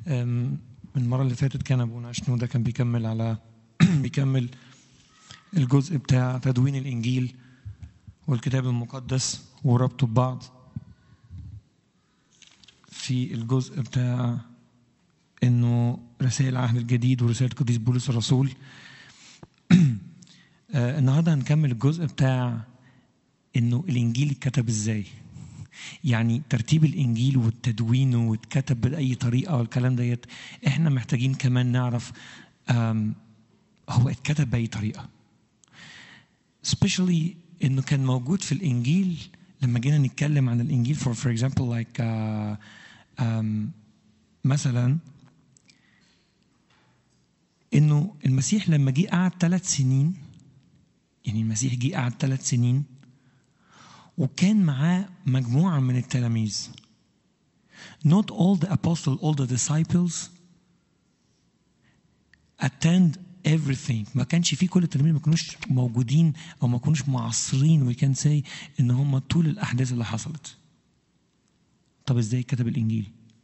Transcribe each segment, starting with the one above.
أم، من المره اللي فاتت كان ابونا شنودة كان بيكمل على بيكمل الجزء بتاع تدوين الانجيل والكتاب المقدس وربطه ببعض في الجزء بتاع انه رسائل العهد الجديد ورساله قديس بولس الرسول آه، النهارده هنكمل الجزء بتاع انه الانجيل اتكتب ازاي يعني ترتيب الانجيل والتدوين واتكتب باي طريقه والكلام ديت احنا محتاجين كمان نعرف آم، هو اتكتب باي طريقه especially انه كان موجود في الانجيل لما جينا نتكلم عن الانجيل for for example like uh, um, مثلا انه المسيح لما جه قعد ثلاث سنين يعني المسيح جه قعد ثلاث سنين وكان معاه مجموعه من التلاميذ not all the apostles all the disciples attend everything ما كانش في كل التلاميذ ما كانوش موجودين او ما كانوش معاصرين وي كان سي ان هم طول الاحداث اللي حصلت طب ازاي كتب الانجيل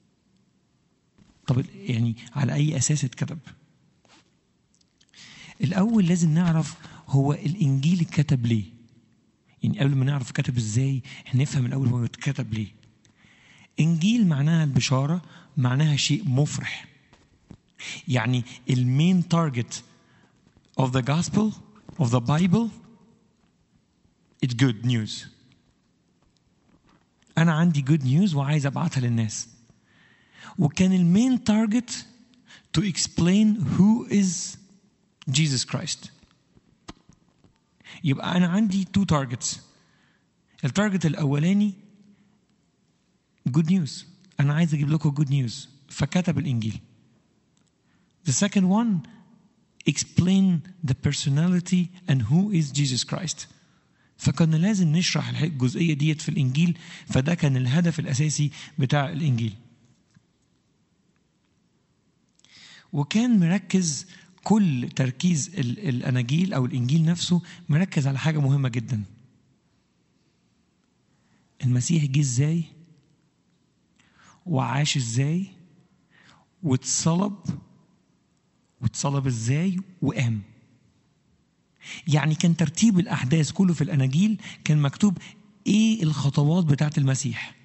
طب يعني على اي اساس اتكتب الاول لازم نعرف هو الانجيل اتكتب ليه يعني قبل ما نعرف كتب ازاي احنا نفهم الاول هو اتكتب ليه انجيل معناها البشاره معناها شيء مفرح يعني المين تارجت of the gospel of the bible it's good news انا عندي good news وعايز ابعتها للناس وكان المين تارجت to explain who is Jesus Christ يبقى انا عندي two targets التارجت الاولاني good news انا عايز اجيب لكم good news فكتب الانجيل The second one, explain the personality and who is Jesus Christ. فكنا لازم نشرح الح- الجزئية ديت في الإنجيل فده كان الهدف الأساسي بتاع الإنجيل. وكان مركز كل تركيز ال- الأناجيل أو الإنجيل نفسه مركز على حاجة مهمة جدا. المسيح جه إزاي؟ وعاش إزاي؟ واتصلب واتصلب ازاي وقام يعني كان ترتيب الاحداث كله في الاناجيل كان مكتوب ايه الخطوات بتاعت المسيح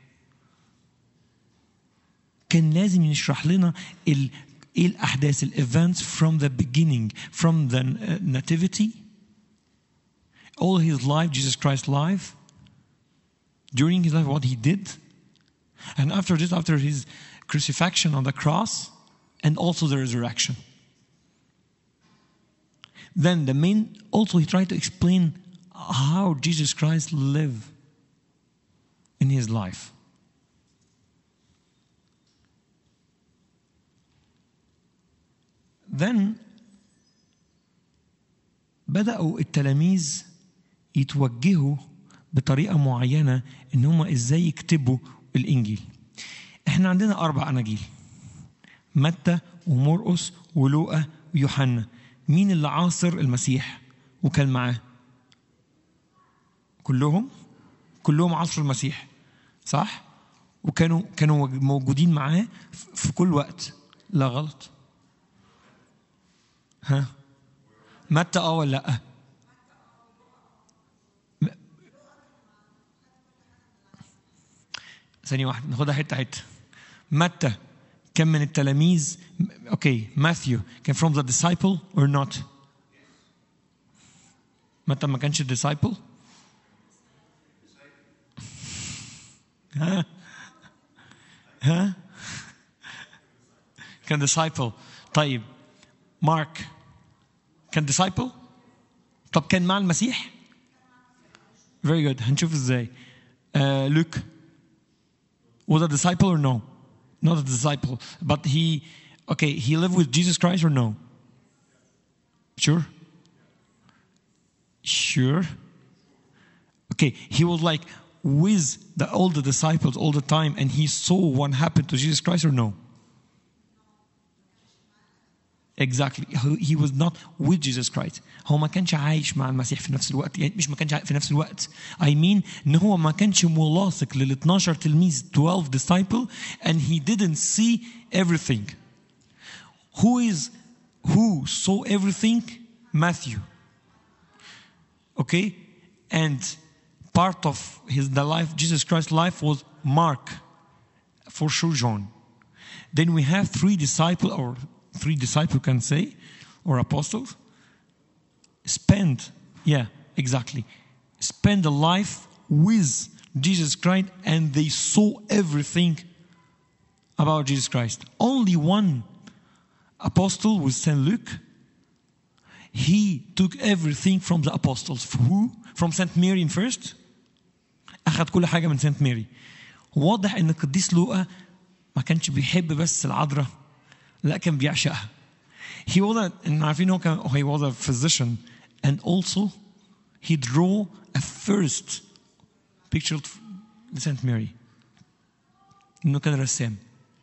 كان لازم يشرح لنا ال ايه الاحداث الايفنتس from the beginning from the nativity all his life Jesus Christ life during his life what he did and after this after his crucifixion on the cross and also the resurrection then the main also he tried to explain how jesus christ lived in his life then بدأوا التلاميذ يتوجهوا بطريقة معينة إن هم إزاي يكتبوا الإنجيل. إحنا عندنا أربع أناجيل. متى ومرقس ولوقا ويوحنا. مين اللي عاصر المسيح وكان معاه؟ كلهم؟ كلهم عصروا المسيح. صح؟ وكانوا كانوا موجودين معاه في كل وقت. لا غلط. ها؟ متى اه ولا لا؟ ثانية واحدة ناخدها حتة حتة. متى كان من التلاميذ اوكي ماثيو كان from the disciple or not؟ متى ما كانش disciple؟ ها؟ ها؟ كان disciple طيب مارك كان disciple؟ طب كان مع المسيح؟ Very good هنشوف ازاي. Uh, Luke was a disciple or no? Not a disciple, but he okay, he lived with Jesus Christ or no? Sure? Sure. Okay, he was like with the all the disciples all the time and he saw what happened to Jesus Christ or no? Exactly. He- He was not with Jesus Christ. هو ما كانش عايش مع المسيح في نفس الوقت، يعني مش ما كانش عايش في نفس الوقت. I mean ان هو ما كانش ملاصق لل 12 تلميذ 12 disciple and he didn't see everything. who is who saw everything Matthew okay and part of his the life Jesus Christ's life was Mark for sure John then we have three disciples or three disciples can say or apostles spend yeah exactly spend a life with Jesus Christ and they saw everything about Jesus Christ only one apostle was Saint Luke he took everything from the apostles who from Saint Mary first أخذ كل حاجة من سانت ماري واضح إن القديس لوقا ما كانش بيحب بس العذراء لا كان بيعشقها he was a, إن عارفين هو كان he was a physician and also he drew a first picture of Saint Mary إنه كان رسام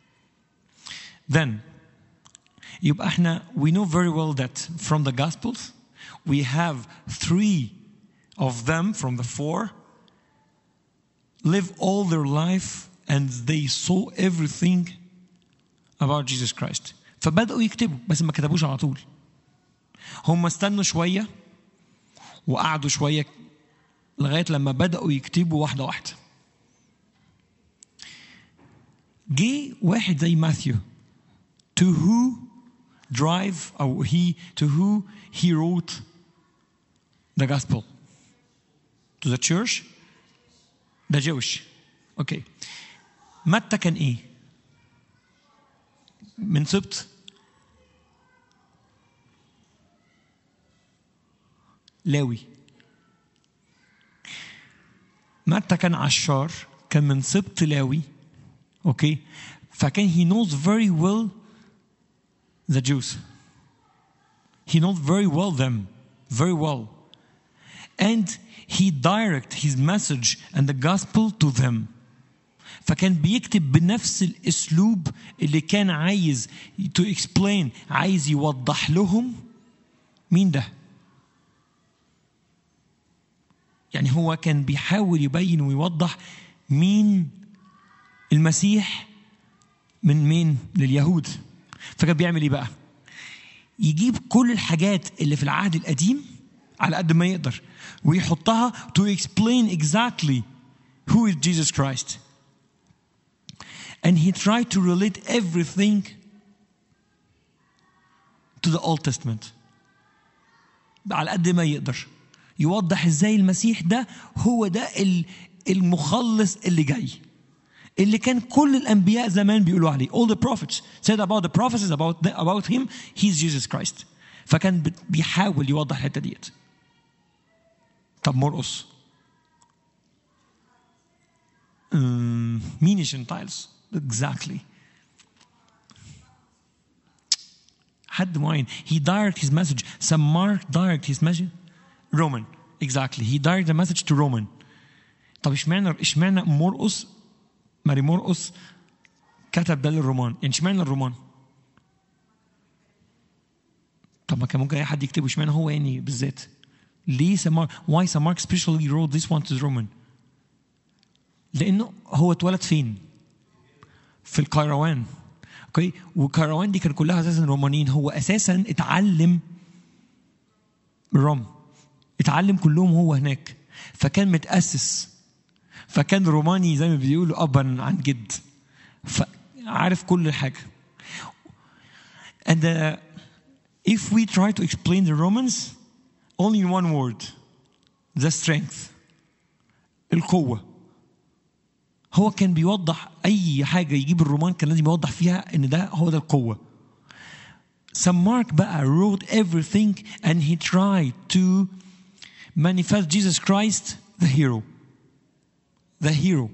then يبقى احنا we know very well that from the Gospels we have three of them from the four live all their life and they saw everything about Jesus Christ فبدأوا يكتبوا بس ما كتبوش على طول هم استنوا شوية وقعدوا شوية لغاية لما بدأوا يكتبوا واحدة واحدة جه واحد زي ماثيو to who drive or he to who he wrote the gospel to the church the Jewish اوكي متى كان ايه من سبط لاوي متى كان عشار كان من سبط لاوي اوكي فكان he knows very well the Jews he knows very well them very well and he direct his message and the gospel to them فكان بيكتب بنفس الاسلوب اللي كان عايز to explain عايز يوضح لهم مين ده يعني هو كان بيحاول يبين ويوضح مين المسيح من مين لليهود فكان بيعمل ايه بقى يجيب كل الحاجات اللي في العهد القديم على قد ما يقدر ويحطها to explain exactly who is Jesus Christ and he tried to relate everything to the Old Testament على قد ما يقدر يوضح ازاي المسيح ده هو ده المخلص اللي جاي اللي كان كل الانبياء زمان بيقولوا عليه all the prophets said about the prophecies about the, about him he's Jesus Christ فكان بيحاول يوضح الحته ديت طب مرقص مين الجنتايلز exactly حد معين he direct his message some Mark direct his message Roman exactly he direct the message to Roman طب اشمعنى اشمعنى مرقص ماري مرقص كتب ده للرومان يعني اشمعنى الرومان طب ما كان ممكن اي حد يكتبه اشمعنى هو يعني بالذات ليه سمار why سمارك specially wrote this one to the Roman لانه هو اتولد فين في القيروان اوكي والقيروان دي كان كلها اساسا رومانيين هو اساسا اتعلم روم اتعلم كلهم هو هناك فكان متاسس فكان روماني زي ما بيقولوا ابا عن جد فعارف كل حاجه and uh, if we try to explain the Romans only in one word the strength القوة هو كان بيوضح أي حاجة يجيب الرومان كان لازم يوضح فيها إن ده هو ده القوة Some Mark بقى wrote everything and he tried to manifest Jesus Christ the hero the hero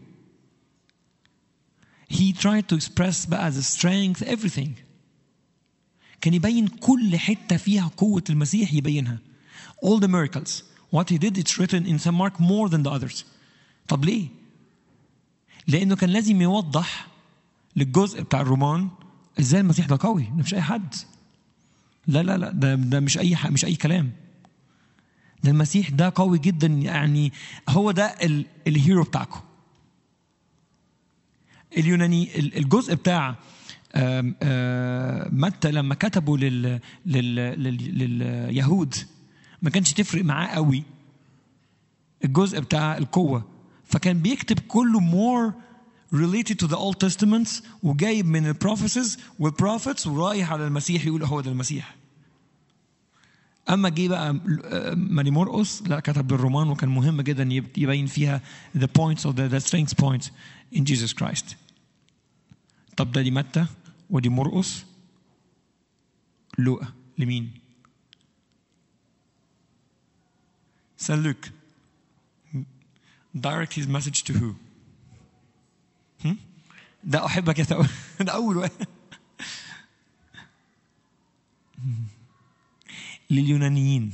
he tried to express بقى the strength everything كان يبين كل حتة فيها قوة المسيح يبينها all the miracles what he did it's written in St. Mark more than the others طب ليه لأنه كان لازم يوضح للجزء بتاع الرومان ازاي المسيح ده قوي ده مش أي حد لا لا لا ده ده مش أي حق مش أي كلام ده المسيح ده قوي جدا يعني هو ده ال- الهيرو بتاعكم اليوناني ال- الجزء بتاع آم، آه، متى لما كتبوا لل لل لل- لليهود ما كانش تفرق معاه قوي الجزء بتاع القوة فكان بيكتب كله more related to the Old Testaments وجايب من البروفيسز والبروفيتس ورايح على المسيح يقول هو ده المسيح اما جه بقى آه، ماري مرقس لا كتب بالرومان وكان مهم جدا يب- يبين فيها the points of the, the strength points in Jesus Christ طب ده دي متى ودي مرقس لوقا لمين؟ سان لوك direct his message to who؟ هم؟ ده احبك يا تأول ده اول واحد لليونانيين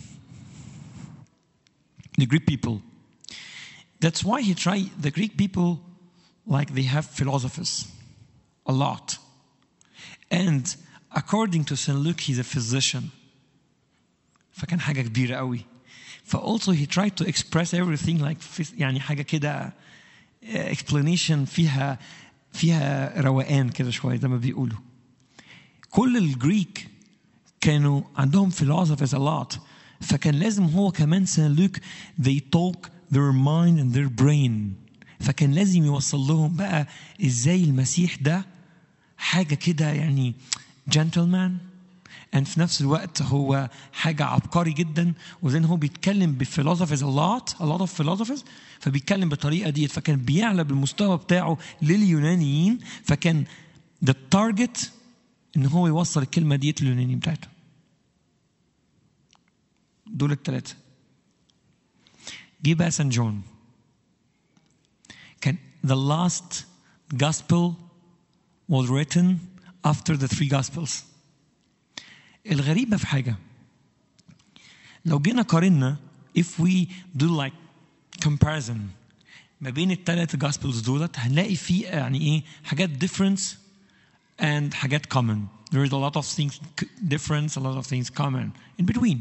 the Greek people that's why he tried the Greek people like they have philosophers a lot and according to St. Luke he's a physician فكان حاجة كبيرة قوي ف also he tried to express everything like phys- يعني حاجة كده uh, explanation فيها فيها روقان كده شوية زي ما بيقولوا كل الجريك كانوا عندهم philosophers a lot فكان لازم هو كمان سان لوك they talk their mind and their brain فكان لازم يوصل لهم بقى ازاي المسيح ده حاجة كده يعني gentleman and في نفس الوقت هو حاجة عبقري جدا وزين هو بيتكلم بفيلوسوفرز a lot a lot of philosophers فبيتكلم بالطريقة ديت فكان بيعلى بالمستوى بتاعه لليونانيين فكان the target ان هو يوصل الكلمة ديت لليونانيين بتاعته دول الثلاثة جه بقى سان جون كان the last gospel was written after the three gospels الغريبة في حاجة لو جينا قارنا if we do like comparison ما بين الثلاث gospels دولت هنلاقي في يعني ايه حاجات difference and حاجات common there is a lot of things difference a lot of things common in between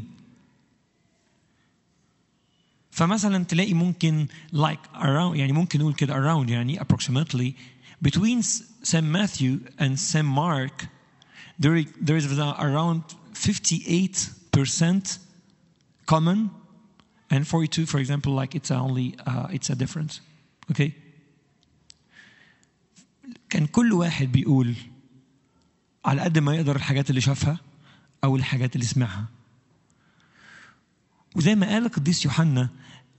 فمثلا تلاقي ممكن like around يعني ممكن نقول كده around يعني approximately between St. Matthew and St. Mark there, there is around 58% common and 42 for example like it's only uh, it's a difference okay كان كل واحد بيقول على قد ما يقدر الحاجات اللي شافها او الحاجات اللي سمعها وزي ما قال القديس يوحنا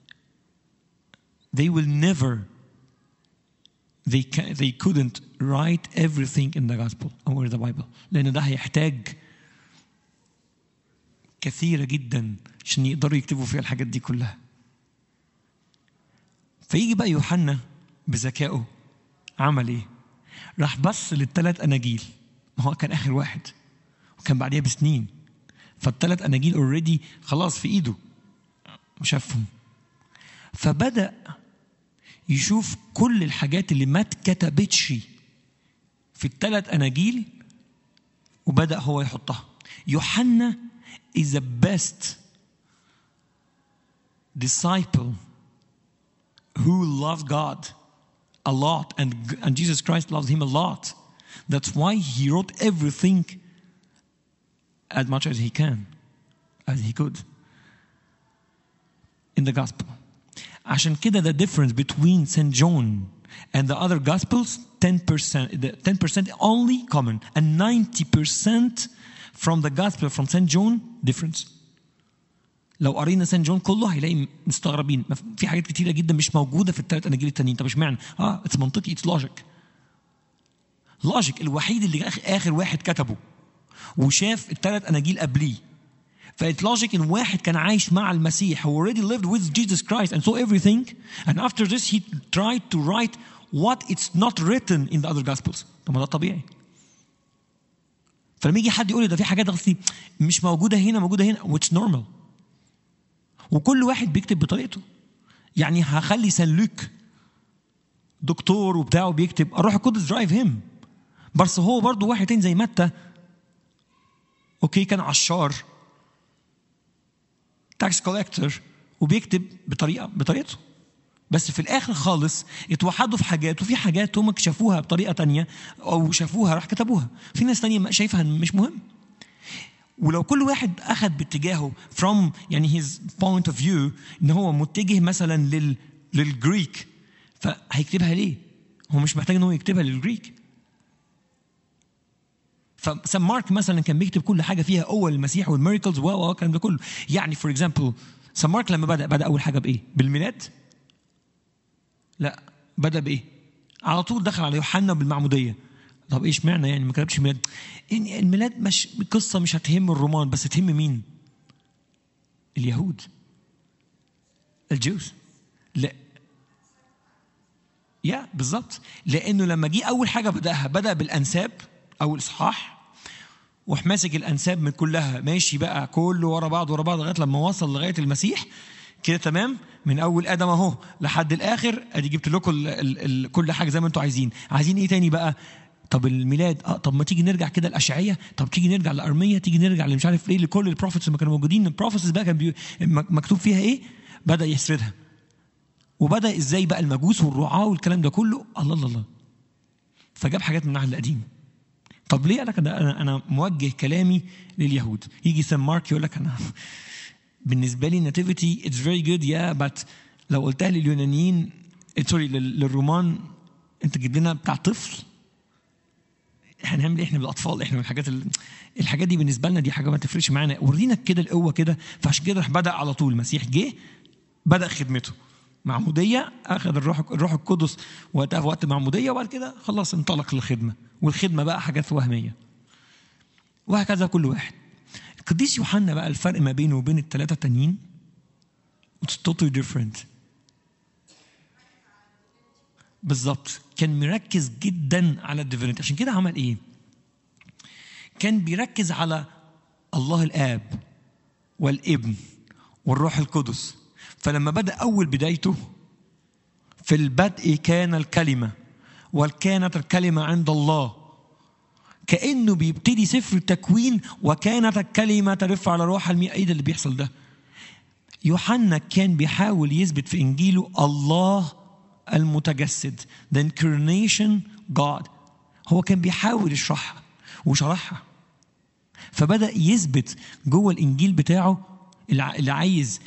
they will never they can, they couldn't write everything in the gospel or the Bible لأن ده هيحتاج كثيرة جدا عشان يقدروا يكتبوا فيها الحاجات دي كلها فيجي بقى يوحنا بذكائه عمل ايه؟ راح بص للثلاث اناجيل ما هو كان اخر واحد وكان بعديها بسنين فالثلاث اناجيل اوريدي خلاص في ايده وشافهم فبدا يشوف كل الحاجات اللي ما اتكتبتش في الثلاث اناجيل وبدا هو يحطها يوحنا is the best disciple who loved God a lot and, and Jesus Christ loved him a lot that's why he wrote everything as much as he can as he could in the gospel عشان كده the difference between St. John and the other gospels 10% the 10% only common and 90% from the gospel from St. John difference لو قرينا سان جون كله هيلاقي مستغربين في حاجات كتيره جدا مش موجوده في الثلاث اناجيل التانيين طب اشمعنى؟ اه اتس منطقي اتس لوجيك لوجيك الوحيد اللي اخر, آخر واحد كتبه وشاف الثلاث اناجيل قبليه فإت لوجيك ان واحد كان عايش مع المسيح who already lived with Jesus Christ and saw everything and after this he tried to write what it's not written in the other gospels طب ما ده طبيعي فلما يجي حد يقول لي ده في حاجات غلطي مش موجوده هنا موجوده هنا which normal وكل واحد بيكتب بطريقته يعني هخلي سان لوك دكتور وبتاعه بيكتب اروح القدس درايف هيم بس هو برضه واحد تاني زي متى اوكي كان عشار تاكس كولكتور وبيكتب بطريقه بطريقته بس في الاخر خالص اتوحدوا في حاجات وفي حاجات هم شافوها بطريقه تانية او شافوها راح كتبوها في ناس تانية شايفها مش مهم ولو كل واحد اخذ باتجاهه from يعني his point of view ان هو متجه مثلا لل للجريك فهيكتبها ليه؟ هو مش محتاج ان هو يكتبها للجريك فسان مارك مثلا كان بيكتب كل حاجه فيها قوه المسيح والميركلز و الكلام ده كله يعني فور اكزامبل سان مارك لما بدا بدا اول حاجه بايه؟ بالميلاد؟ لا بدا بايه؟ على طول دخل على يوحنا بالمعموديه طب ايش معنى يعني ما كتبش ميلاد؟ يعني الميلاد مش قصه مش هتهم الرومان بس تهم مين؟ اليهود الجوز لا يا بالظبط لانه لما جه اول حاجه بداها بدا بالانساب او الاصحاح وراح ماسك الانساب من كلها ماشي بقى كله ورا بعض ورا بعض لغايه لما وصل لغايه المسيح كده تمام من اول ادم اهو لحد الاخر ادي جبت لكم ال ال ال كل حاجه زي ما انتم عايزين عايزين ايه تاني بقى طب الميلاد اه طب ما تيجي نرجع كده الاشعيه طب تيجي نرجع لارميه تيجي نرجع لمش عارف ايه لكل البروفيتس اللي كانوا موجودين البروفيتس بقى كان بي... مكتوب فيها ايه بدا يسردها وبدا ازاي بقى المجوس والرعاه والكلام ده كله الله الله الله فجاب حاجات من العهد القديم طب ليه قال انا انا موجه كلامي لليهود يجي سان مارك يقول لك انا بالنسبه لي الناتيفيتي اتس فيري جود يا بات لو قلتها لليونانيين سوري للرومان انت تجيب لنا بتاع طفل هنعمل ايه احنا بالاطفال احنا من الحاجات ال... الحاجات دي بالنسبه لنا دي حاجه ما تفرقش معانا ورينا كده القوه كده فعشان كده راح بدا على طول المسيح جه بدا خدمته معموديه اخذ الروح الروح القدس وقتها في وقت معموديه وبعد كده خلاص انطلق للخدمه والخدمه بقى حاجات وهميه وهكذا كل واحد القديس يوحنا بقى الفرق ما بينه وبين الثلاثه التانيين It's totally different بالظبط كان مركز جدا على الديفينيتي عشان كده عمل ايه كان بيركز على الله الاب والابن والروح القدس فلما بدا اول بدايته في البدء كان الكلمه وكانت الكلمه عند الله كانه بيبتدي سفر التكوين وكانت الكلمه ترفع على روح المياه ايه ده اللي بيحصل ده يوحنا كان بيحاول يثبت في انجيله الله المتجسد the incarnation God هو كان بيحاول يشرحها وشرحها فبدأ يثبت جوه الإنجيل بتاعه اللي عايز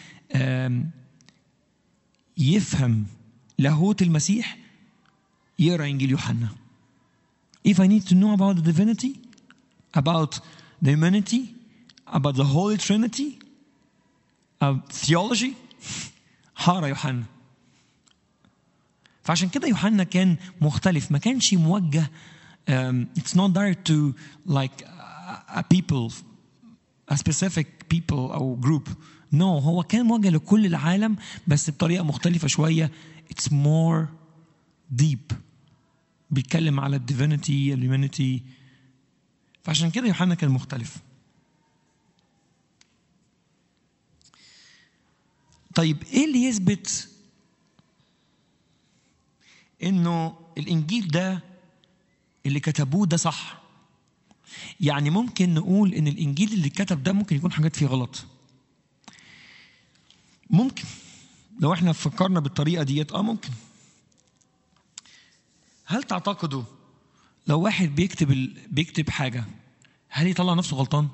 يفهم لاهوت المسيح يقرا إنجيل يوحنا If I need to know about the divinity, about the humanity, about the Holy Trinity, about theology, هقرا يوحنا فعشان كده يوحنا كان مختلف ما كانش موجه um, it's not direct to like a, a people a specific people أو group no هو كان موجه لكل العالم بس بطريقة مختلفة شوية it's more deep بيتكلم على الديفينيتي الهيومانيتي فعشان كده يوحنا كان مختلف طيب ايه اللي يثبت انه الانجيل ده اللي كتبوه ده صح يعني ممكن نقول ان الانجيل اللي كتب ده ممكن يكون حاجات فيه غلط ممكن لو احنا فكرنا بالطريقه ديت اه ممكن هل تعتقدوا لو واحد بيكتب ال... بيكتب حاجه هل يطلع نفسه غلطان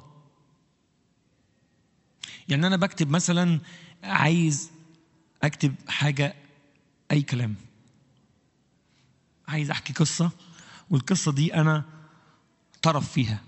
يعني انا بكتب مثلا عايز اكتب حاجه اي كلام عايز احكي قصه والقصه دي انا طرف فيها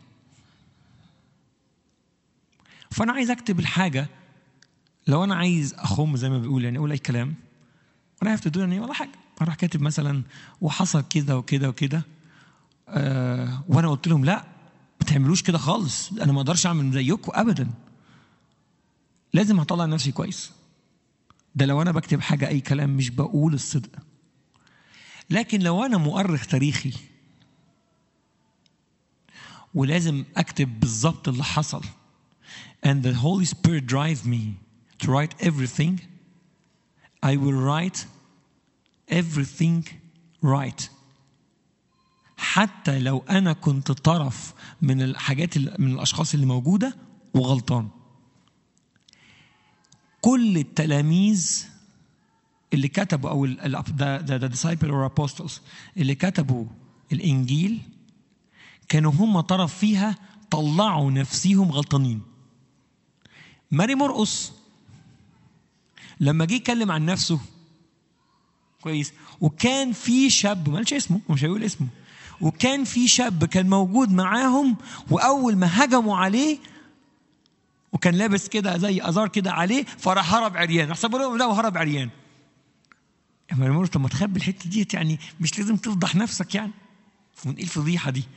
فانا عايز اكتب الحاجه لو انا عايز اخم زي ما بيقول يعني اقول اي كلام وانا هاف يعني ولا حاجه اروح كاتب مثلا وحصل كده وكده وكده آه وانا قلت لهم لا ما تعملوش كده خالص انا ما اقدرش اعمل زيكم ابدا لازم هطلع نفسي كويس ده لو انا بكتب حاجه اي كلام مش بقول الصدق لكن لو انا مؤرخ تاريخي ولازم اكتب بالظبط اللي حصل and the Holy Spirit drive me to write everything I will write everything right حتى لو انا كنت طرف من الحاجات من الاشخاص اللي موجوده وغلطان كل التلاميذ اللي كتبوا او ذا disciple or apostles اللي كتبوا الانجيل كانوا هم طرف فيها طلعوا نفسيهم غلطانين ماري مرقص لما جه يتكلم عن نفسه كويس وكان في شاب ما قالش اسمه مش هيقول اسمه وكان في شاب كان موجود معاهم واول ما هجموا عليه وكان لابس كده زي ازار كده عليه فراح هرب عريان حسبوا لهم لا هرب عريان اما المرة طب ما تخبي الحته ديت يعني مش لازم تفضح نفسك يعني من ايه الفضيحه دي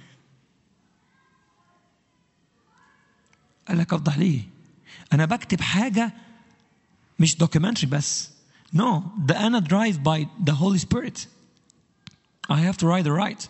قال لك افضح ليه انا بكتب حاجه مش دوكيومنتري بس نو no, ده انا درايف باي ذا هولي سبيريت I have to write the right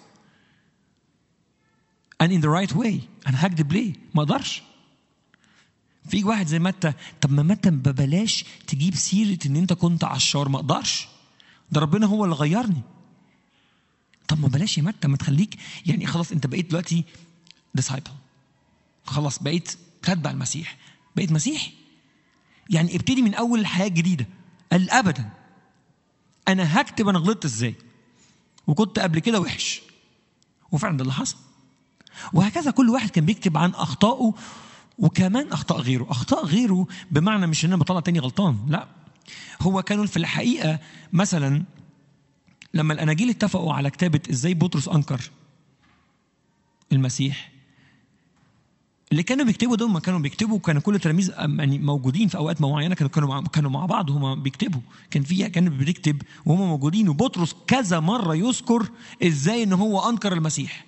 and in the right way انا هكذب ليه ما اقدرش في واحد زي متى طب ما متى ببلاش تجيب سيره ان انت كنت عشار ما اقدرش ده ربنا هو اللي غيرني طب ما بلاش يا متى ما تخليك يعني خلاص انت بقيت دلوقتي ديسايبل خلاص بقيت تتبع المسيح بقيت مسيحي يعني ابتدي من اول الحياه الجديده قال ابدا انا هكتب انا غلطت ازاي وكنت قبل كده وحش وفعلا ده اللي حصل وهكذا كل واحد كان بيكتب عن اخطائه وكمان اخطاء غيره اخطاء غيره بمعنى مش ان انا بطلع تاني غلطان لا هو كانوا في الحقيقه مثلا لما الاناجيل اتفقوا على كتابه ازاي بطرس انكر المسيح اللي كانوا بيكتبوا دول ما كانوا بيكتبوا كانوا كل التلاميذ يعني موجودين في اوقات معينه كانوا كانوا مع كانوا مع بعض وهم بيكتبوا كان في كان بيكتب وهم موجودين وبطرس كذا مره يذكر ازاي ان هو انكر المسيح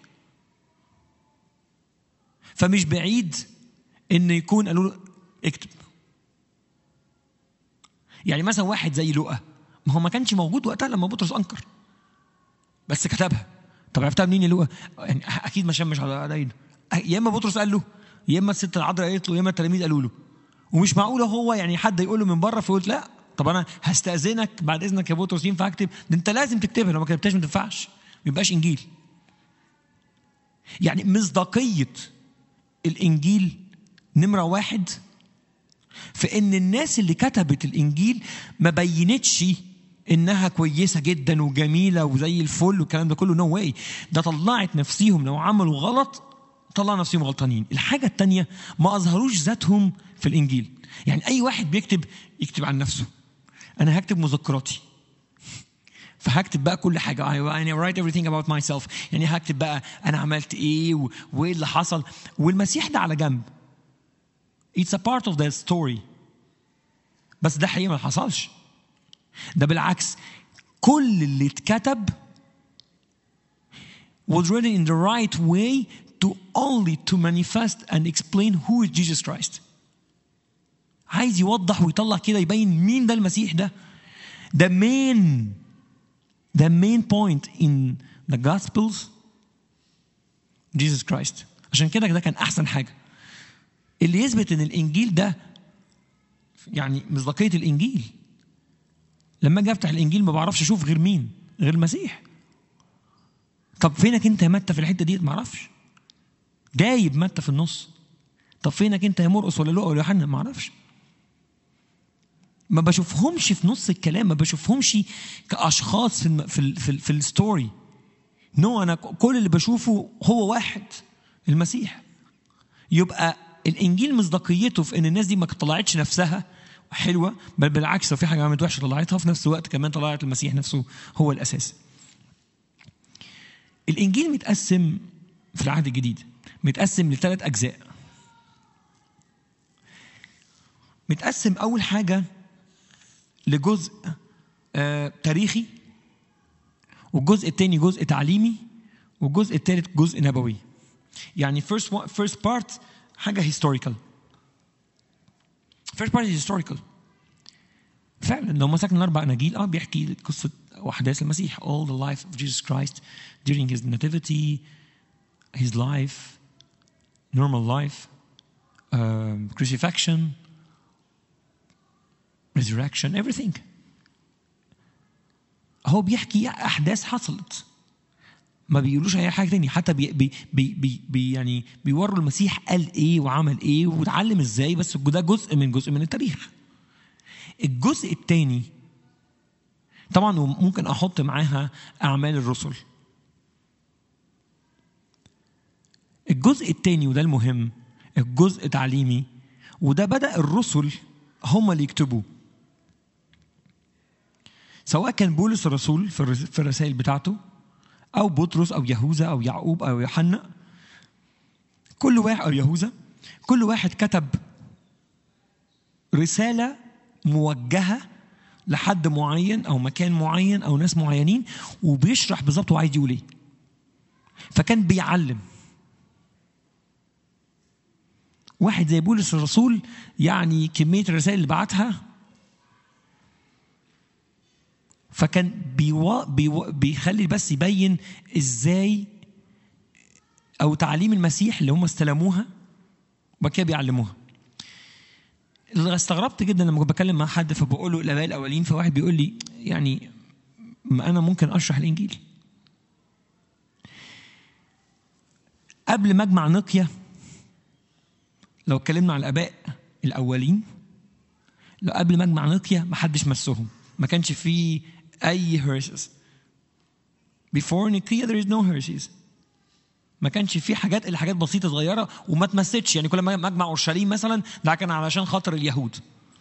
فمش بعيد ان يكون قالوا له اكتب يعني مثلا واحد زي لؤى ما هو ما كانش موجود وقتها لما بطرس انكر بس كتبها طب عرفتها منين يا لؤى؟ يعني اكيد ما شمش على ايده يا اما بطرس قال له يا اما الست العذراء قالت له يا اما التلاميذ قالوا له ومش معقوله هو يعني حد يقول له من بره فيقول لا طب انا هستاذنك بعد اذنك يا بطرس ينفع اكتب ده انت لازم تكتبها لو ما كتبتهاش ما تنفعش ما يبقاش انجيل يعني مصداقيه الانجيل نمره واحد في ان الناس اللي كتبت الانجيل ما بينتش انها كويسه جدا وجميله وزي الفل والكلام ده كله نو no واي ده طلعت نفسيهم لو عملوا غلط طلع نفسهم غلطانين الحاجة التانية ما أظهروش ذاتهم في الإنجيل يعني أي واحد بيكتب يكتب عن نفسه أنا هكتب مذكراتي فهكتب بقى كل حاجة I write everything about myself يعني هكتب بقى أنا عملت إيه وإيه اللي حصل والمسيح ده على جنب It's a part of the story بس ده حقيقة ما حصلش ده بالعكس كل اللي اتكتب was written in the right way to only to manifest and explain who is Jesus Christ. عايز يوضح ويطلع كده يبين مين ده المسيح ده. The main the main point in the Gospels Jesus Christ. عشان كده ده كان أحسن حاجة. اللي يثبت إن الإنجيل ده يعني مصداقية الإنجيل. لما أجي أفتح الإنجيل ما بعرفش أشوف غير مين؟ غير المسيح. طب فينك أنت يا متى في الحتة دي؟ ما أعرفش. جايب متى في النص طب فينك انت يا مرقس ولا لؤى ولا يوحنا ما اعرفش ما بشوفهمش في نص الكلام ما بشوفهمش كاشخاص في الم... في ال... في, ال... في الستوري نو no, انا كل اللي بشوفه هو واحد المسيح يبقى الانجيل مصداقيته في ان الناس دي ما طلعتش نفسها حلوه بل بالعكس لو في حاجه عملت وحشه طلعتها في نفس الوقت كمان طلعت المسيح نفسه هو الاساس الانجيل متقسم في العهد الجديد متقسم لثلاث أجزاء متقسم أول حاجة لجزء آه تاريخي والجزء الثاني جزء تعليمي والجزء الثالث جزء نبوي يعني first one, first part حاجة historical first part is historical فعلا لو مسكنا الأربع أناجيل اه بيحكي قصة وأحداث المسيح all the life of Jesus Christ during his nativity his life normal life, um, crucifixion, resurrection, everything. هو بيحكي أحداث حصلت ما بيقولوش أي حاجة تاني حتى بي بي بي بي يعني بيوروا المسيح قال إيه وعمل إيه واتعلم إزاي بس ده جزء من جزء من التاريخ. الجزء الثاني طبعا ممكن احط معاها اعمال الرسل الجزء الثاني وده المهم الجزء تعليمي وده بدا الرسل هم اللي يكتبوا سواء كان بولس الرسول في الرسائل بتاعته او بطرس او يهوذا او يعقوب او يوحنا كل واحد او يهوذا كل واحد كتب رساله موجهه لحد معين او مكان معين او ناس معينين وبيشرح بالظبط هو عايز يقول ايه فكان بيعلم واحد زي بولس الرسول يعني كميه الرسائل اللي بعتها فكان بيو... بيو... بيخلي بس يبين ازاي او تعاليم المسيح اللي هم استلموها وبعد كده بيعلموها استغربت جدا لما كنت بكلم مع حد فبقول له الاباء الاولين فواحد بيقول لي يعني ما انا ممكن اشرح الانجيل قبل مجمع نقيه لو اتكلمنا عن الاباء الاولين لو قبل مجمع نقيه ما حدش مسهم ما كانش فيه اي هيرشيز before نقيه there is no Hershey's ما كانش في حاجات الا حاجات بسيطه صغيره وما تمسكش يعني كل ما مجمع اورشليم مثلا ده كان علشان خاطر اليهود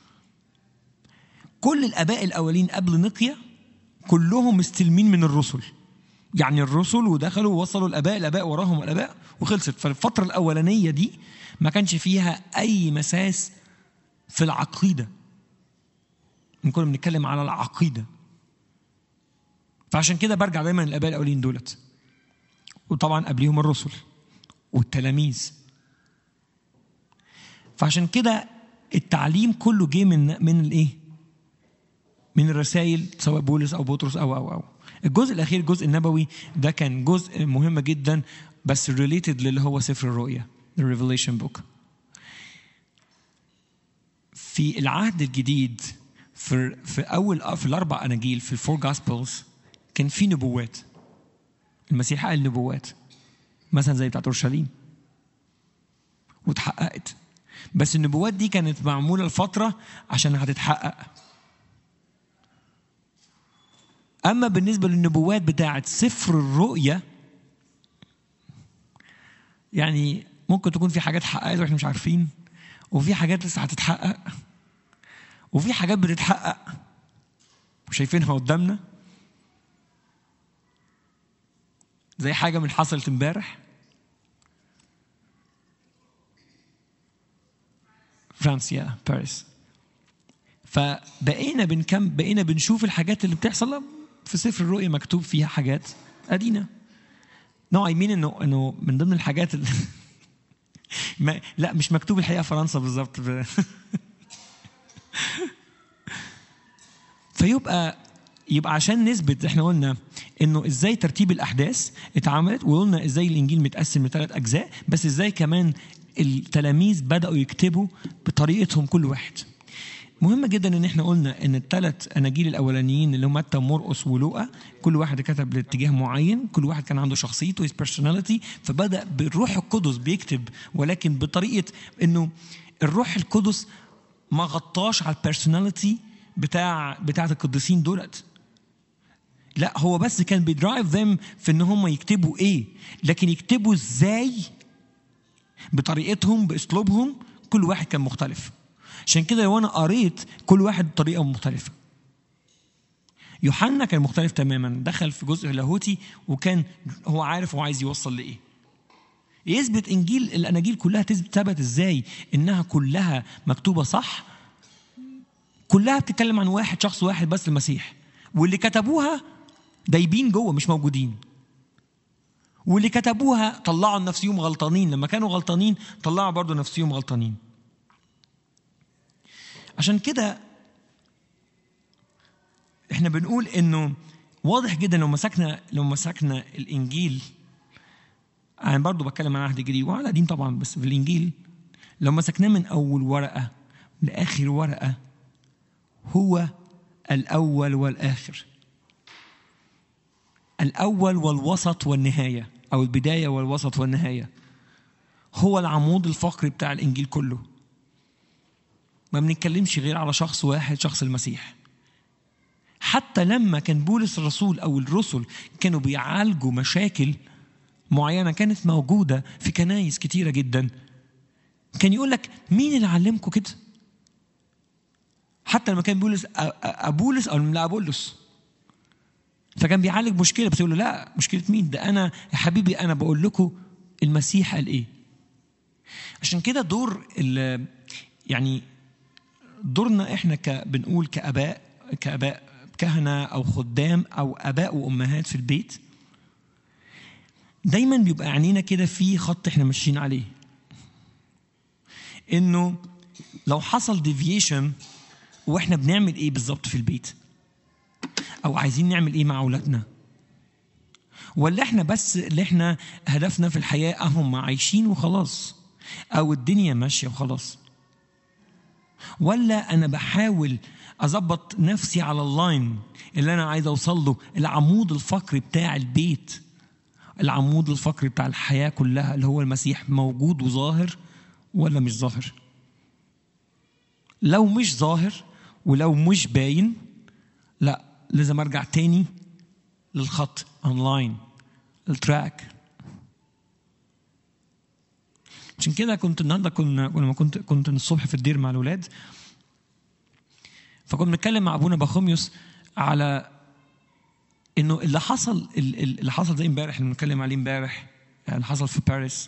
كل الاباء الاولين قبل نقيه كلهم مستلمين من الرسل يعني الرسل ودخلوا ووصلوا الاباء الاباء وراهم الاباء وخلصت فالفتره الاولانيه دي ما كانش فيها اي مساس في العقيده كنا بنتكلم على العقيده فعشان كده برجع دايما للاباء الاولين دولت وطبعا قبليهم الرسل والتلاميذ فعشان كده التعليم كله جه من من الايه؟ من الرسائل سواء بولس او بطرس او او او الجزء الاخير الجزء النبوي ده كان جزء مهم جدا بس ريليتد للي هو سفر الرؤيا the Revelation book في العهد الجديد في في اول في الاربع اناجيل في الفور جاسبلز كان في نبوات المسيح قال نبوات مثلا زي بتاعت اورشليم واتحققت بس النبوات دي كانت معموله لفتره عشان هتتحقق اما بالنسبه للنبوات بتاعت سفر الرؤيا يعني ممكن تكون في حاجات حققت واحنا مش عارفين وفي حاجات لسه هتتحقق وفي حاجات بتتحقق وشايفينها قدامنا زي حاجه من حصلت امبارح فرنسا باريس فبقينا بنكم بقينا بنشوف الحاجات اللي بتحصل في سفر الرؤيا مكتوب فيها حاجات ادينا نو اي مين انه انه من ضمن الحاجات اللي ما لا مش مكتوب الحقيقه فرنسا بالظبط فيبقى يبقى عشان نثبت احنا قلنا انه ازاي ترتيب الاحداث اتعملت وقلنا ازاي الانجيل متقسم لثلاث اجزاء بس ازاي كمان التلاميذ بداوا يكتبوا بطريقتهم كل واحد مهم جدا ان احنا قلنا ان الثلاث اناجيل الاولانيين اللي هم متى ومرقس ولوقا كل واحد كتب لاتجاه معين كل واحد كان عنده شخصيته هيز بيرسوناليتي فبدا بالروح القدس بيكتب ولكن بطريقه انه الروح القدس ما غطاش على البيرسوناليتي بتاع بتاعه القديسين دولت لا هو بس كان بيدرايف ذم في ان هم يكتبوا ايه لكن يكتبوا ازاي بطريقتهم باسلوبهم كل واحد كان مختلف عشان كده لو انا قريت كل واحد بطريقه مختلفه يوحنا كان مختلف تماما دخل في جزء لاهوتي وكان هو عارف هو عايز يوصل لايه يثبت انجيل الاناجيل كلها تثبت ازاي انها كلها مكتوبه صح كلها بتتكلم عن واحد شخص واحد بس المسيح واللي كتبوها دايبين جوه مش موجودين واللي كتبوها طلعوا نفسيهم غلطانين لما كانوا غلطانين طلعوا برضو نفسيهم غلطانين عشان كده احنا بنقول انه واضح جدا لو مسكنا لو مسكنا الانجيل انا برضو بتكلم عن عهد جديد وعلى قديم طبعا بس في الانجيل لو مسكناه من اول ورقه لاخر ورقه هو الاول والاخر الاول والوسط والنهايه او البدايه والوسط والنهايه هو العمود الفقري بتاع الانجيل كله ما بنتكلمش غير على شخص واحد شخص المسيح حتى لما كان بولس الرسول او الرسل كانوا بيعالجوا مشاكل معينه كانت موجوده في كنايس كتيره جدا كان يقول لك مين اللي علمكم كده؟ حتى لما كان بولس ابولس او لا ابولس فكان بيعالج مشكله بس يقول له لا مشكله مين؟ ده انا يا حبيبي انا بقول لكم المسيح قال ايه؟ عشان كده دور يعني دورنا احنا ك بنقول كاباء كاباء كهنه او خدام او اباء وامهات في البيت دايما بيبقى عينينا كده في خط احنا ماشيين عليه انه لو حصل ديفيشن واحنا بنعمل ايه بالظبط في البيت او عايزين نعمل ايه مع اولادنا ولا احنا بس اللي احنا هدفنا في الحياه هم عايشين وخلاص او الدنيا ماشيه وخلاص ولا انا بحاول اظبط نفسي على اللاين اللي انا عايز اوصل له العمود الفقري بتاع البيت العمود الفقري بتاع الحياه كلها اللي هو المسيح موجود وظاهر ولا مش ظاهر لو مش ظاهر ولو مش باين لا لازم ارجع تاني للخط اونلاين التراك عشان كده كنت النهارده كنا لما كنت كنت الصبح في الدير مع الاولاد فكنا بنتكلم مع ابونا بخوميوس على انه اللي حصل اللي حصل زي امبارح اللي بنتكلم عليه امبارح اللي حصل في باريس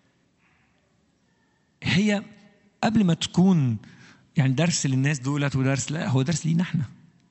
هي قبل ما تكون يعني درس للناس دولت ودرس لا هو درس لينا احنا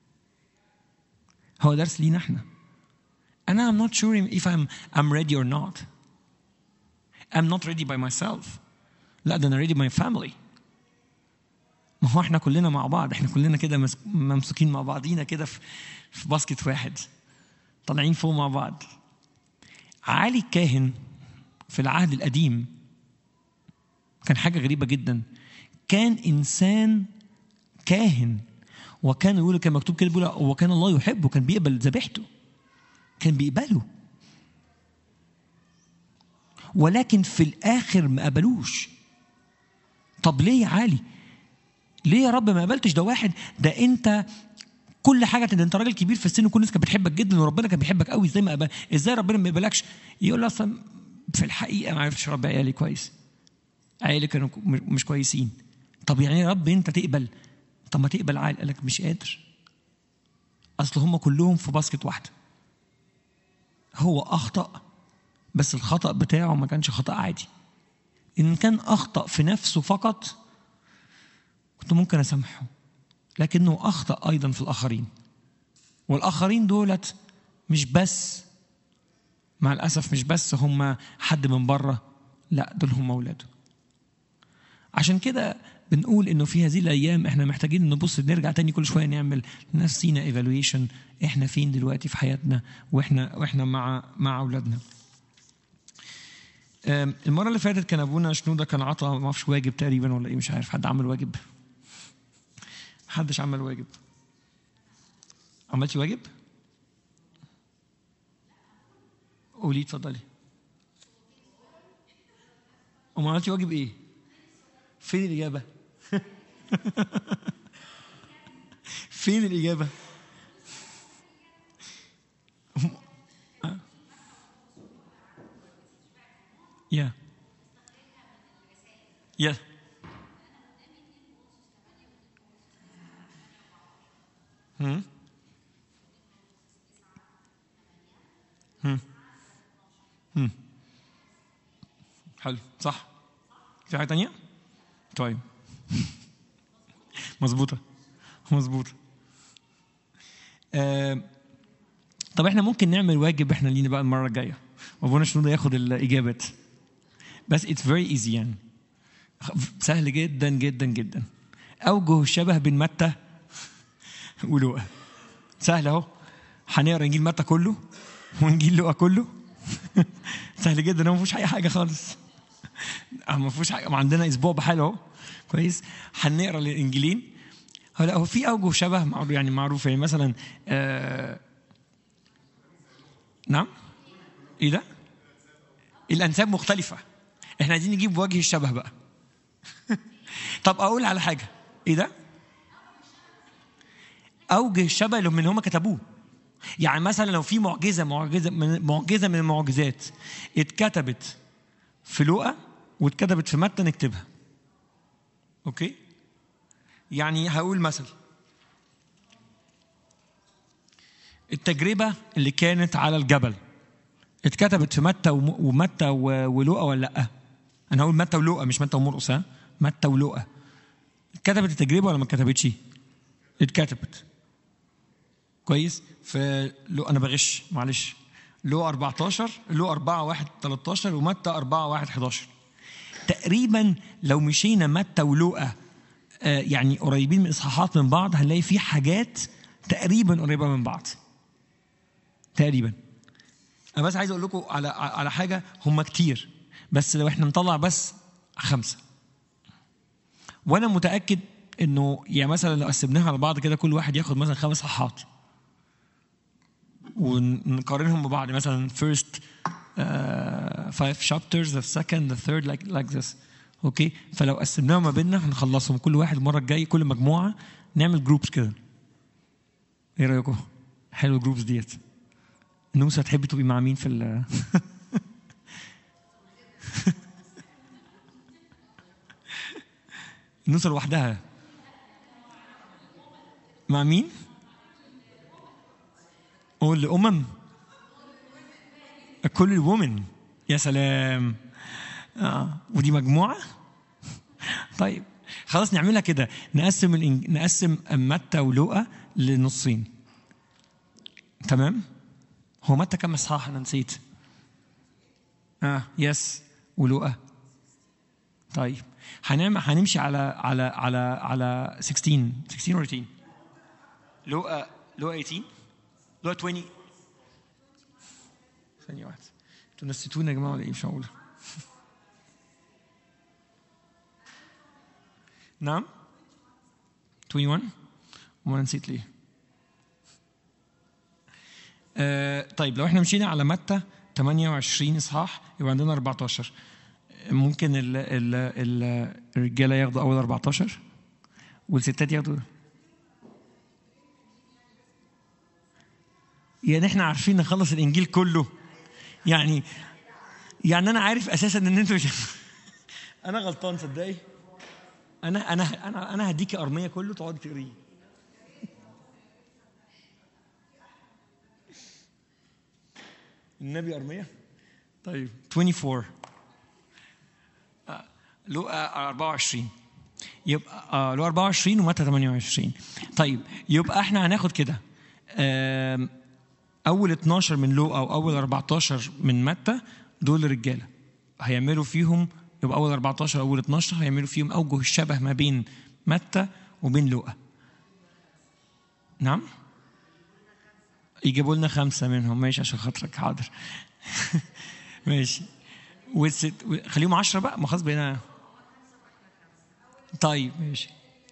هو درس لينا احنا انا I'm not sure if I'm I'm ready or not I'm not ready by myself لا ده انا ready by my family ما هو احنا كلنا مع بعض احنا كلنا كده ممسوكين مع بعضينا كده في في باسكت واحد طالعين فوق مع بعض علي الكاهن في العهد القديم كان حاجه غريبه جدا كان انسان كاهن وكان يقول كان مكتوب كده بيقول وكان الله يحبه كان بيقبل ذبيحته كان بيقبله ولكن في الاخر ما قبلوش طب ليه يا علي ليه يا رب ما قبلتش ده واحد ده انت كل حاجه ده انت راجل كبير في السن وكل الناس كانت بتحبك جدا وربنا كان بيحبك قوي ازاي ما قبل ازاي ربنا ما يقبلكش يقول له اصلا في الحقيقه ما عرفتش اربي عيالي كويس عيالي كانوا مش كويسين طب يعني يا رب انت تقبل طب ما تقبل عيل قال لك مش قادر اصل هم كلهم في باسكت واحده هو اخطا بس الخطا بتاعه ما كانش خطا عادي ان كان اخطا في نفسه فقط كنت ممكن اسامحه لكنه اخطا ايضا في الاخرين والاخرين دولت مش بس مع الاسف مش بس هم حد من بره لا دول هم اولاده عشان كده بنقول انه في هذه الايام احنا محتاجين نبص نرجع تاني كل شويه نعمل نفسينا ايفالويشن احنا فين دلوقتي في حياتنا واحنا واحنا مع مع اولادنا المره اللي فاتت كان ابونا شنوده كان عطى ما اعرفش واجب تقريبا ولا ايه مش عارف حد عمل واجب محدش عمل واجب عملتي واجب قولي اتفضلي وما عملتي واجب ايه فين الاجابه فين الاجابه يا يا هم هم هم حلو صح في حاجه تانية طيب مظبوطه مظبوطه آه طب احنا ممكن نعمل واجب احنا لينا بقى المره الجايه وابونا شنو ياخد الاجابات بس اتس فيري ايزي يعني سهل جدا جدا جدا اوجه الشبه بين متى ولوقا سهل اهو هنقرا انجيل متى كله وانجيل لوقا كله سهل جدا هو ما فيهوش اي حاجه خالص ما فيهوش حاجه ما عندنا اسبوع بحاله اهو كويس هنقرا الانجيلين هو لا هو في اوجه شبه معروف يعني معروف يعني مثلا آه نعم ايه ده؟ الانساب مختلفه احنا عايزين نجيب وجه الشبه بقى طب اقول على حاجه ايه ده؟ اوجه الشبه اللي من هم كتبوه يعني مثلا لو في معجزه معجزه من معجزه من المعجزات اتكتبت في لوقا واتكتبت في متى نكتبها اوكي يعني هقول مثل التجربه اللي كانت على الجبل اتكتبت في متى وم- ومتى و- ولوقا ولا لا انا هقول متى ولوقا مش متى ومرقس ها متى ولوقا اتكتبت التجربه ولا ما اتكتبتش اتكتبت كويس في لو انا بغش معلش لو 14 لو 4 1 13 ومتى 4 1 11 تقريبا لو مشينا متى ولوقا آه، يعني قريبين من اصحاحات من بعض هنلاقي في حاجات تقريبا قريبه من بعض تقريبا انا بس عايز اقول لكم على على حاجه هم كتير بس لو احنا نطلع بس خمسه وانا متاكد انه يعني مثلا لو قسمناها على بعض كده كل واحد ياخد مثلا خمس صحات ونقارنهم ببعض مثلا first uh, five chapters the second the third like like this اوكي فلو قسمناهم ما بيننا هنخلصهم كل واحد المره الجايه كل مجموعه نعمل جروبس كده ايه رايكم حلو الجروبس ديت نوسه تحبي تبقي مع مين في ال نوسه لوحدها مع مين؟ قول لأمم كل الومن يا سلام آه. ودي مجموعة طيب خلاص نعملها كده نقسم الإنج... نقسم متى ولوقا لنصين تمام هو متى كم اصحاح انا نسيت اه يس ولوقا طيب هنعمل هنمشي على على على على 16 16 or 18 لوقا لوقا 18 لوقا 20 ثانية واحدة انتوا نسيتونا يا جماعة ولا ايه مش معقولة نعم 21 وما نسيت ليه آه طيب لو احنا مشينا على متى 28 اصحاح يبقى عندنا 14 ممكن ال ال ال الرجاله ياخدوا اول 14 والستات ياخدوا يعني احنا عارفين نخلص الانجيل كله يعني يعني انا عارف اساسا ان انتوا مش انا غلطان صدقي انا انا انا انا هديكي ارميه كله تقعدي تقريه النبي ارميه طيب 24 آه، لوقا 24 يبقى آه لوقا 24 ومتى 28 طيب يبقى احنا هناخد كده آم، اول 12 من لوقا او اول 14 من متى دول رجاله هيعملوا فيهم يبقى اول 14 اول 12 هيعملوا فيهم اوجه الشبه ما بين متى وبين لوقا نعم يجيبوا لنا خمسه منهم ماشي عشان خاطرك حاضر ماشي والست خليهم 10 بقى ما خلاص بقينا طيب ماشي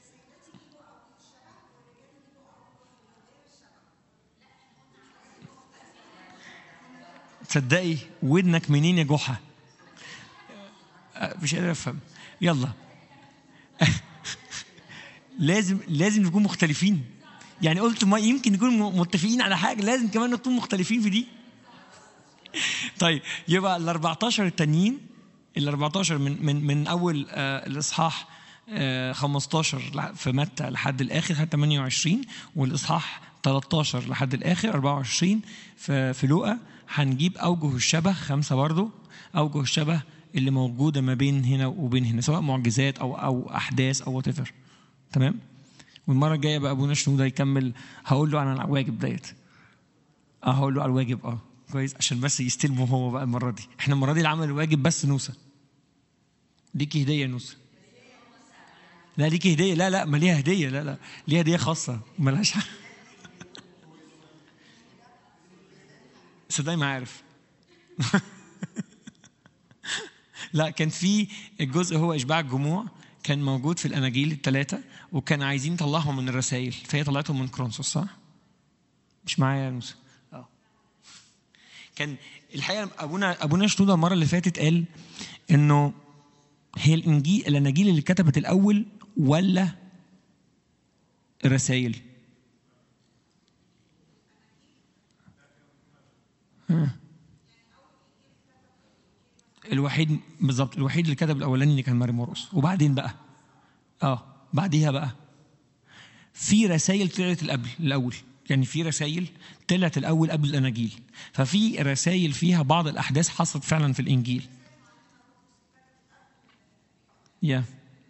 تصدقي ودنك منين يا جحا أه، مش قادر افهم يلا لازم لازم نكون مختلفين يعني قلت ما يمكن نكون م- متفقين على حاجه لازم كمان نكون مختلفين في دي طيب يبقى ال 14 التانيين ال 14 من من من اول آه الاصحاح آه 15 لح- في متى لحد الاخر لحد 28 والاصحاح 13 لحد الاخر 24 في في لوقا هنجيب اوجه الشبه خمسه برضو اوجه الشبه اللي موجوده ما بين هنا وبين هنا سواء معجزات او او احداث او وات تمام والمره الجايه بقى ابونا شنوده يكمل هقول له عن الواجب ديت اه هقول له على الواجب اه كويس عشان بس يستلمه هو بقى المره دي احنا المره دي اللي عمل الواجب بس نوسه ليكي هديه يا نوسه لا ليكي هديه لا لا ما ليها هديه لا لا ليها هديه خاصه ملهاش حق صدقني ما عارف لا كان في الجزء هو اشباع الجموع كان موجود في الاناجيل الثلاثه وكان عايزين يطلعهم من الرسائل فهي طلعتهم من كرونسوس صح؟ مش معايا يا موسى اه كان الحقيقه ابونا ابونا شنوده المره اللي فاتت قال انه هي الانجيل الاناجيل اللي اتكتبت الاول ولا الرسائل الوحيد بالظبط الوحيد اللي كتب الاولاني اللي كان ماري مورس وبعدين بقى اه بعديها بقى في رسائل طلعت القبل الاول يعني في رسائل طلعت الاول قبل الاناجيل ففي رسائل فيها بعض الاحداث حصلت فعلا في الانجيل يا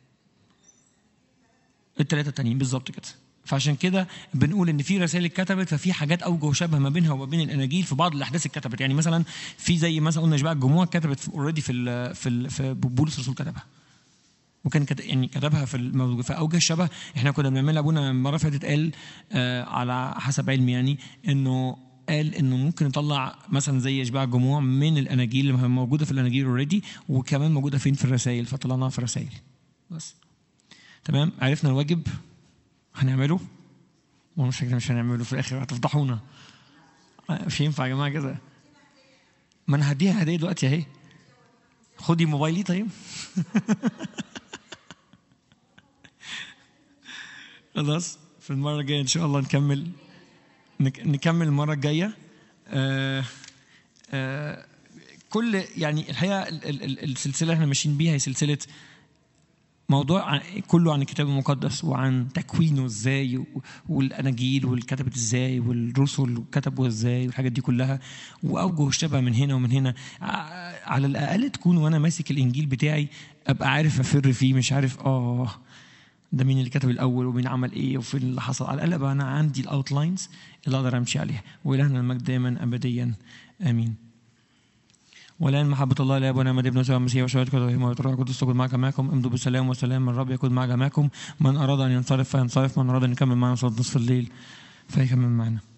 الثلاثه التانيين بالظبط كده فعشان كده بنقول ان في رسائل اتكتبت ففي حاجات اوجه شبه ما بينها وما بين الاناجيل في بعض الاحداث اتكتبت يعني مثلا في زي مثلا قلنا اشباع الجموع كتبت اوريدي في ال في ال في بولس الرسول كتبها وكان كت... يعني كتبها في الموضوع فاوجه الشبه احنا كنا بنعملها ابونا المره اللي فاتت قال آه على حسب علمي يعني انه قال انه ممكن نطلع مثلا زي اشباع الجموع من الاناجيل اللي موجوده في الاناجيل اوريدي وكمان موجوده فين في الرسائل فطلعناها في الرسائل بس تمام عرفنا الواجب هنعمله ومش مش هنعمله في الاخر هتفضحونا مش ينفع يا جماعه كده ما انا هديها هديه دلوقتي اهي خدي موبايلي طيب خلاص في المره الجايه ان شاء الله نكمل نكمل المره الجايه آه آه كل يعني الحقيقه السلسله اللي احنا ماشيين بيها هي سلسله موضوع كله عن الكتاب المقدس وعن تكوينه ازاي والاناجيل والكتبت ازاي والرسل كتبوا ازاي والحاجات دي كلها واوجه الشبه من هنا ومن هنا على الاقل تكون وانا ماسك الانجيل بتاعي ابقى عارف افر فيه مش عارف اه ده مين اللي كتب الاول ومين عمل ايه وفي اللي حصل على الاقل ابقى انا عندي الاوتلاينز اللي اقدر امشي عليها والهنا المجد دائما ابديا امين والان محبة الله لا ونعمة ابن وسوى المسيح وشهادة كتبه ويترى القدس تكون معك معكم امضوا بالسلام والسلام من الرب يكون معك معكم من أراد أن ينصرف فينصرف من أراد أن يكمل معنا صلاة نصف الليل فيكمل معنا